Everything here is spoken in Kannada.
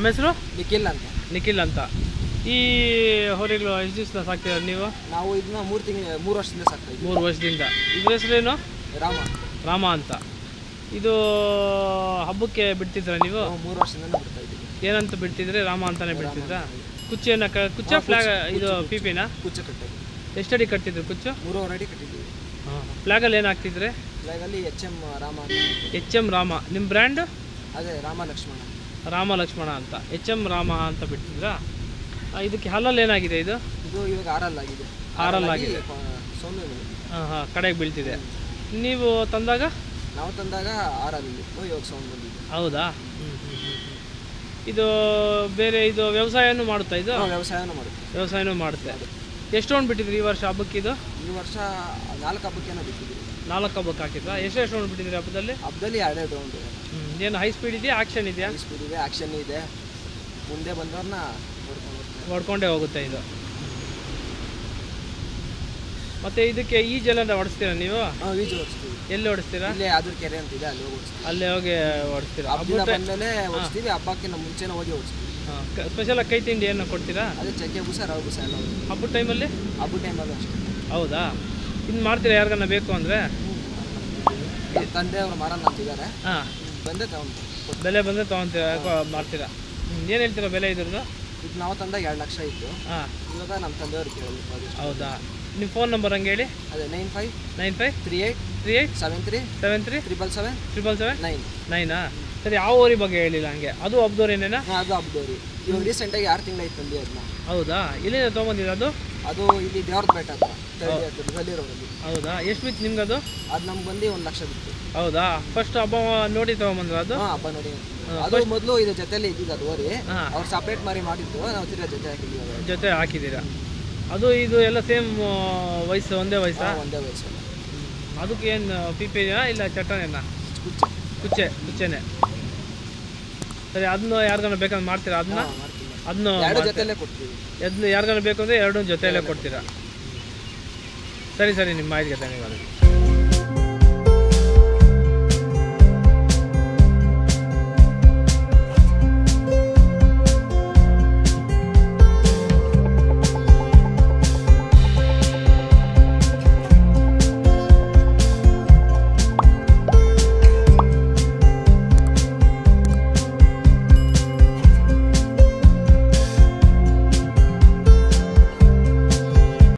ಹೆಸರು ನಿಖಿಲ್ ಅಂತ ನಿಖಿಲ್ ಅಂತ ಈ ಹೋರಿಗಳು ಎಷ್ಟು ದಿವಸ ಸಾಕ್ತೀರ ನೀವು ನಾವು ಇದನ್ನ ಮೂರು ತಿಂಗಳು ಮೂರು ವರ್ಷದಿಂದ ಸಾಕ್ತಾ ಇದ್ದೀವಿ ಮೂರು ವರ್ಷದಿಂದ ಇದ್ರ ಹೆಸರೇನು ರಾಮ ರಾಮ ಅಂತ ಇದು ಹಬ್ಬಕ್ಕೆ ಬಿಡ್ತಿದ್ರ ನೀವು ನಾವು ಮೂರು ವರ್ಷದಿಂದ ಬಿಡ್ತಾ ಇದ್ದೀವಿ ಏನಂತ ಬಿಡ್ತಿದ್ರೆ ರಾಮ ಅಂತಾನೆ ಬಿಡ್ತಿದ್ರಾ ಕುಚ್ಚೇನ ಕ ಕುಚ್ಚ ಫ್ಲಾಗ್ ಇದು ಪಿ ಪಿನ ಕುಚ್ಚ ಕಟ್ಟಿದ್ವಿ ಎಷ್ಟಡಿ ಕಟ್ತಿದ್ರು ಕುಚ್ಚು ಮೂರುವರೆ ಅಡಿ ಕಟ್ಟಿದ್ದೀವಿ ಫ್ಲಾಗಲ್ಲಿ ಏನು ಹಾಕ್ತಿದ್ರೆ ಫ್ಲಾಗಲ್ಲಿ ಎಚ್ ಎಮ್ ರಾಮ ಅಂತ ಎಚ್ ಎಮ್ ರಾಮ ನಿಮ್ಮ ಬ್ರ್ಯಾಂಡ್ ಅದೇ ರಾಮ ಲಕ್ಷ್ಮಣ ರಾಮ ಲಕ್ಷ್ಮಣ ಅಂತ ಎಚ್ ಎಮ್ ರಾಮ ಅಂತ ಬಿಡ್ತಿದ್ರಾ ಆ, ಇದಕ್ಕೆ ಹಾಲಲ್ಲಿ ಏನಾಗಿದೆ ಇದು ಇದು ಇವಾಗ ಆರಲ್ ಆಗಿದೆ ಆರಲ್ ಆಗಿ ಆಗಿದೆ. ಪ- ಸೌಂಡು ಇದೆ. ಹಾಂ ಹಾಂ ಕಡೆಗೆ ಬೀಳ್ತಿದೆ ನೀವು ತಂದಾಗ ನಾವು ತಂದಾಗ ಆರಲ್ಲಿ ಇತ್ತು ಇವಾಗ ಸೌಂಡ್ ಬಂದಿದೆ ಹೌದಾ ಇದು ಬೇರೆ ಇದು ವ್ಯವಸಾಯನೂ ಮಾಡುತ್ತಾ ಇದು ನಾವು ವ್ಯವಸಾಯನ ಮಾಡುತ್ತೆ ವ್ಯವಸಾಯನೂ ಮಾಡುತ್ತೆ ಎಷ್ಟು ರೌಂಡ್ ಬಿಟ್ಟಿದ್ರಿ ಈ ವರ್ಷ ಹಬ್ಬಕ್ಕೆ ಇದು ಈ ವರ್ಷ ನಾಲ್ಕು ಹಬ್ಬಕ್ಕೇನೋ ಬಿಟ್ಟಿದ್ದೀವಿ ನಾಲ್ಕು ಹಬ್ಬಕ್ಕೆ ಹಾಕಿದ್ರಾ ಎಷ್ಟು ಎಷ್ಟು ರೌಂಡ್ ಬಿಟ್ಟಿದ್ರಿ ಹಬ್ಬದಲ್ಲಿ ಹಬ್ಬದಲ್ಲಿ ಎರಡೆರಡು ರೌಂಡ್ ಏನು ಹೈ ಸ್ಪೀಡ್ ಇದೆಯಾ ಆಕ್ಷನ್ ಇದೆಯಾ ಸ್ಪೀಡ್ ಇದೆ ಆಕ್ಷನ್ ಇದೆ ಮುಂದೆ ಬಂದವ್ರನ್ನ ನೋಡ್ಕೊಂಡು ಹೋಗ್ತಾರೆ. ಹೊಡ್ಕೊಂಡೇ ಹೋಗುತ್ತೆ ಇದು ಮತ್ತೆ ಇದಕ್ಕೆ ಈ ಜಲ ಹೊಡಿಸ್ತೀರಾ ನೀವು ನಾವು ಈಜು ಓಡಿಸ್ತೀವಿ ಎಲ್ಲಿ ಹೊಡಿಸ್ತೀರಾ ಇಲ್ಲೇ ಅದ್ರ ಕೆರೆ ಅಂತ ಇದೆ ಅಲ್ಲಿ ಹೋಗಿ ಓಡಿಸ್ತೀವಿ ಅಲ್ಲೇ ಹೋಗಿ ಹೊಡಿಸ್ತೀರಾ ಹಬ್ಬದಿಂದ ಬಂದಮೇಲೆ ಓಡಿಸ್ತೀವಿ ಹಬ್ಬಕ್ಕಿಂತ ಮುಂಚೆನೇ ಹೋಗಿ ಓಡಿಸ್ತೀವಿ ಸ್ಪೆಷಲ್ ಕೈ ತಿಂಡಿ ಏನು ಕೊಡ್ತೀರಾ ಅದೇ ಚಕ್ಕೆ ಬೂಸ ರವೆ ಬೂಸ ಎಲ್ಲ ಹೋಗಿ ಹಬ್ಬದ ಟೈಮಲ್ಲಿ ಹಬ್ಬ ಟೈಮಲ್ಲೂ ಅಷ್ಟೇ ಹೌದಾ ಇನ್ನು ಮಾಡ್ತೀರಾ ಯಾರಿಗನ್ನ ಬೇಕು ಅಂದರೆ ನಮ್ಮ ತಂದೆ ಅವರು ಮಾರಣ್ಣ ಅಂತಿದ್ದಾರೆ ಹಾಂ ಬಂದೆ ತಗೊಂಡು ಬೆಲೆ ಬಂದರೆ ತೊಗೊತೀರಾ ಕೊ- ಮಾಡ್ತೀರಾ ಏನು ಹೇಳ್ತೀರಾ ಬೆಲೆ ಇದ್ರದ್ದು ಇದು ನಾವು ತಂದಾಗ ಎರಡು ಲಕ್ಷ ಇತ್ತು ಹಾಂ ಇವಾಗ ನಮ್ಮ ತಂದೆಯವ್ರಿಗೆ ಕೇಳಬೇಕು ಅದಷ್ಟು ಹೌದಾ ನಿಮ್ಮ ಫೋನ್ ನಂಬರ್ ಹಂಗೆ ಹೇಳಿ ಅದೇ nine five nine five three eight three eight seven three seven three triple seven triple seven nine ನೈನಾ ಸರಿ ಯಾವ ಊರಿ ಬಗ್ಗೆ ಹೇಳಿಲ್ಲ ಹಂಗೆ ಅದು ಹಬ್ದವ್ರೇನೇನಾ ಹಾಂ ಅದು ಹಬ್ಬದವ್ರಿ ಇವಾಗ ರೀಸೆಂಟಾಗಿ ಆರು ತಿಂಗಳಾಯ್ತು ತಂದೆ ಅದನ್ನ ಹೌದಾ ಎಲ್ಲಿಂದ ತೊಗೊಂಬಂದಿದ್ದು ಅದು ಅದು ಇಲ್ಲಿ ದೇವ್ರದ ಬೆಟ್ಟ ಹತ್ರ ತಳ್ಳಿ ಹತ್ರ ಗಲ್ಲಿ ರೋಡಲ್ಲಿ ಹೌದಾ ಎಷ್ಟು ಬಿತ್ತು ನಿಮ್ಗೆ ಅದು ಅದು ನಮ್ಗೆ ಬಂದು ಒಂದು ಲಕ್ಷ ಬಿತ್ತು ಹೌದಾ ಫಸ್ಟ್ ಹಬ್ಬ ನೋಡಿ ತೊಗೊಂಬಂದ್ರ ಅದು ಹಾಂ ಹಬ್ಬ ನೋಡಿ ಅದು ಮೊದಲು ಇದು ಜೊತೆಲಿ ಇದ್ದಿದ್ದು ಅದು ಓರಿ ಹಾಂ ಅವ್ರು ಸಪ್ರೇಟ್ ಮಾರಿ ಮಾಡಿದ್ದು ನಾವು ತಿರ್ಗಾ ಜೊತೆ ಹಾಕಿದ್ವಿ ಅವಾಗ ಜೊತೆ ಹಾಕಿದ್ದೀರಾ ಅದು ಇದು ಎಲ್ಲ ಸೇಮ್ ವಯಸ್ಸು ಒಂದೇ ವಯಸ್ಸಾ ಹಾ, ಒಂದೇ ವಯಸ್ಸು ಅದಕ್ಕೆ ಏನು ಪಿ ಪಿನಾ ಇಲ್ಲ ಚಟ್ಟನೇನಾ ಕುಚ್ಚ ಕುಚ್ಚೆ ಕುಚ್ಚೆನೆ ಸರಿ ಅದನ್ನ ಯಾರಿಗಾನ ಬೇಕಂದ್ರೆ ಮಾಡ್ತೀರಾ ಅದನ್ನ ಹಾಂ ಮಾಡ್ತೀವಿ ಅದನ್ನು ಎರಡು ಜೊತೆಲೇ ಕೊಡ್ತೀವಿ ಅದನ್ನ ಯಾರಿಗಾನ ಬೇಕು ಅಂದರೆ ಎರಡೂ ಜೊತೆಯಲ್ಲೇ ಕೊಡ್ತೀರಾ ಸರಿ ಸರಿ ನಿಮ್ಮ ಮಾಹಿತಿಗೆ ಧನ್ಯವಾದ